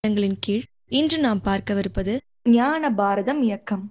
திட்டங்களின் கீழ் இன்று நாம் பார்க்கவிருப்பது ஞான பாரதம் இயக்கம்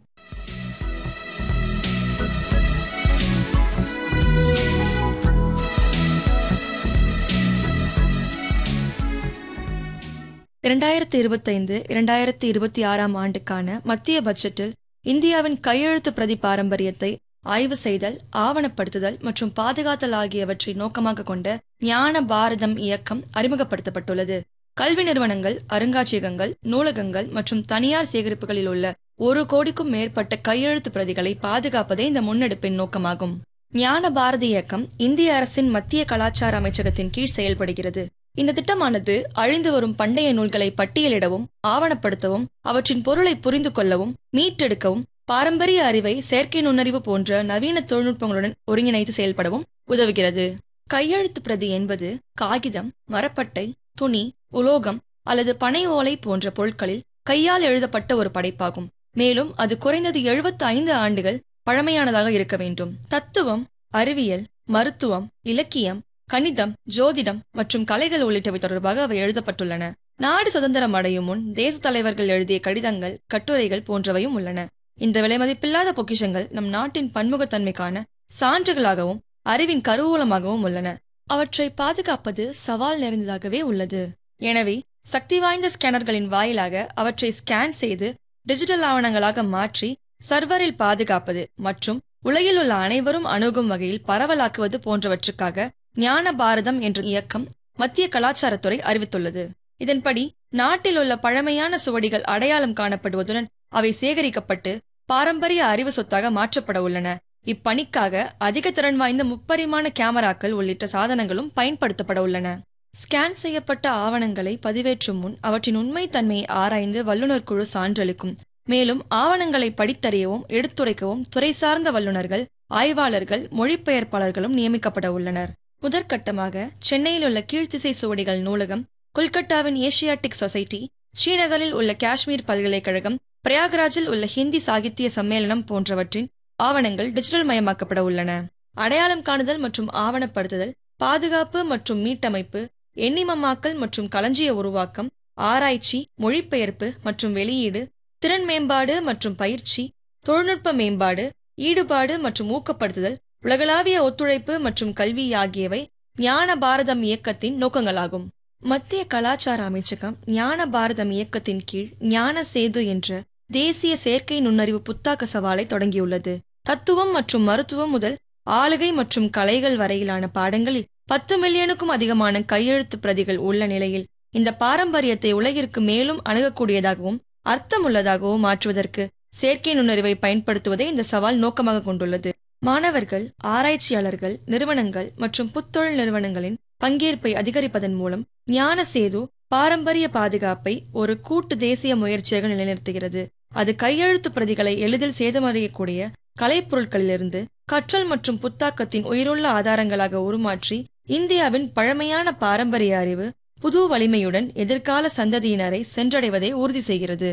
இரண்டாயிரத்தி இருபத்தைந்து இரண்டாயிரத்தி இருபத்தி ஆறாம் ஆண்டுக்கான மத்திய பட்ஜெட்டில் இந்தியாவின் கையெழுத்து பிரதி பாரம்பரியத்தை ஆய்வு செய்தல் ஆவணப்படுத்துதல் மற்றும் பாதுகாத்தல் ஆகியவற்றை நோக்கமாக கொண்ட ஞான பாரதம் இயக்கம் அறிமுகப்படுத்தப்பட்டுள்ளது கல்வி நிறுவனங்கள் அருங்காட்சியகங்கள் நூலகங்கள் மற்றும் தனியார் சேகரிப்புகளில் உள்ள ஒரு கோடிக்கும் மேற்பட்ட கையெழுத்து பிரதிகளை பாதுகாப்பதே இந்த முன்னெடுப்பின் நோக்கமாகும் ஞான பாரதி இயக்கம் இந்திய அரசின் மத்திய கலாச்சார அமைச்சகத்தின் கீழ் செயல்படுகிறது இந்த திட்டமானது அழிந்து வரும் பண்டைய நூல்களை பட்டியலிடவும் ஆவணப்படுத்தவும் அவற்றின் பொருளை புரிந்து கொள்ளவும் மீட்டெடுக்கவும் பாரம்பரிய அறிவை செயற்கை நுண்ணறிவு போன்ற நவீன தொழில்நுட்பங்களுடன் ஒருங்கிணைத்து செயல்படவும் உதவுகிறது கையெழுத்து பிரதி என்பது காகிதம் மரப்பட்டை துணி உலோகம் அல்லது பனை ஓலை போன்ற பொருட்களில் கையால் எழுதப்பட்ட ஒரு படைப்பாகும் மேலும் அது குறைந்தது எழுபத்து ஐந்து ஆண்டுகள் பழமையானதாக இருக்க வேண்டும் தத்துவம் அறிவியல் மருத்துவம் இலக்கியம் கணிதம் ஜோதிடம் மற்றும் கலைகள் உள்ளிட்டவை தொடர்பாக அவை எழுதப்பட்டுள்ளன நாடு சுதந்திரம் அடையும் முன் தேச தலைவர்கள் எழுதிய கடிதங்கள் கட்டுரைகள் போன்றவையும் உள்ளன இந்த விலைமதிப்பில்லாத பொக்கிஷங்கள் நம் நாட்டின் பன்முகத்தன்மைக்கான சான்றுகளாகவும் அறிவின் கருவூலமாகவும் உள்ளன அவற்றை பாதுகாப்பது சவால் நிறைந்ததாகவே உள்ளது எனவே சக்தி வாய்ந்த ஸ்கேனர்களின் வாயிலாக அவற்றை ஸ்கேன் செய்து டிஜிட்டல் ஆவணங்களாக மாற்றி சர்வரில் பாதுகாப்பது மற்றும் உலகில் உள்ள அனைவரும் அணுகும் வகையில் பரவலாக்குவது போன்றவற்றுக்காக ஞான பாரதம் என்ற இயக்கம் மத்திய கலாச்சாரத்துறை அறிவித்துள்ளது இதன்படி நாட்டில் உள்ள பழமையான சுவடிகள் அடையாளம் காணப்படுவதுடன் அவை சேகரிக்கப்பட்டு பாரம்பரிய அறிவு சொத்தாக மாற்றப்பட உள்ளன இப்பணிக்காக அதிக திறன் வாய்ந்த முப்பரிமாண கேமராக்கள் உள்ளிட்ட சாதனங்களும் பயன்படுத்தப்பட உள்ளன ஸ்கேன் செய்யப்பட்ட ஆவணங்களை பதிவேற்றும் முன் அவற்றின் உண்மைத்தன்மையை ஆராய்ந்து வல்லுநர் குழு சான்றளிக்கும் மேலும் ஆவணங்களை படித்தறியவும் எடுத்துரைக்கவும் துறை சார்ந்த வல்லுநர்கள் ஆய்வாளர்கள் மொழிபெயர்ப்பாளர்களும் நியமிக்கப்பட உள்ளனர் முதற்கட்டமாக சென்னையில் உள்ள கீழ்த்திசை சுவடிகள் நூலகம் கொல்கத்தாவின் ஏசியாட்டிக் சொசைட்டி ஸ்ரீநகரில் உள்ள காஷ்மீர் பல்கலைக்கழகம் பிரயாக்ராஜில் உள்ள ஹிந்தி சாகித்ய சம்மேளனம் போன்றவற்றின் ஆவணங்கள் டிஜிட்டல் மயமாக்கப்பட உள்ளன அடையாளம் காணுதல் மற்றும் ஆவணப்படுத்துதல் பாதுகாப்பு மற்றும் மீட்டமைப்பு எண்ணிமமாக்கல் மற்றும் களஞ்சிய உருவாக்கம் ஆராய்ச்சி மொழிபெயர்ப்பு மற்றும் வெளியீடு திறன் மேம்பாடு மற்றும் பயிற்சி தொழில்நுட்ப மேம்பாடு ஈடுபாடு மற்றும் ஊக்கப்படுத்துதல் உலகளாவிய ஒத்துழைப்பு மற்றும் கல்வி ஆகியவை ஞான பாரதம் இயக்கத்தின் நோக்கங்களாகும் மத்திய கலாச்சார அமைச்சகம் ஞான பாரதம் இயக்கத்தின் கீழ் ஞான சேது என்ற தேசிய செயற்கை நுண்ணறிவு புத்தாக்க சவாலை தொடங்கியுள்ளது தத்துவம் மற்றும் மருத்துவம் முதல் ஆளுகை மற்றும் கலைகள் வரையிலான பாடங்களில் பத்து மில்லியனுக்கும் அதிகமான கையெழுத்து பிரதிகள் உள்ள நிலையில் இந்த பாரம்பரியத்தை உலகிற்கு மேலும் அணுகக்கூடியதாகவும் அர்த்தமுள்ளதாகவும் மாற்றுவதற்கு செயற்கை நுண்ணறிவை பயன்படுத்துவதே இந்த சவால் நோக்கமாக கொண்டுள்ளது மாணவர்கள் ஆராய்ச்சியாளர்கள் நிறுவனங்கள் மற்றும் புத்தொழில் நிறுவனங்களின் பங்கேற்பை அதிகரிப்பதன் மூலம் ஞான சேது பாரம்பரிய பாதுகாப்பை ஒரு கூட்டு தேசிய முயற்சியாக நிலைநிறுத்துகிறது அது கையெழுத்து பிரதிகளை எளிதில் சேதமடையக்கூடிய கலைப்பொருட்களிலிருந்து கற்றல் மற்றும் புத்தாக்கத்தின் உயிருள்ள ஆதாரங்களாக உருமாற்றி இந்தியாவின் பழமையான பாரம்பரிய அறிவு புது வலிமையுடன் எதிர்கால சந்ததியினரை சென்றடைவதை உறுதி செய்கிறது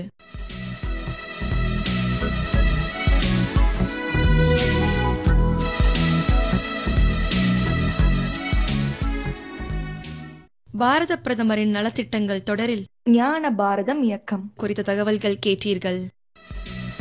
பாரத பிரதமரின் நலத்திட்டங்கள் தொடரில் ஞான பாரதம் இயக்கம் குறித்த தகவல்கள் கேட்டீர்கள்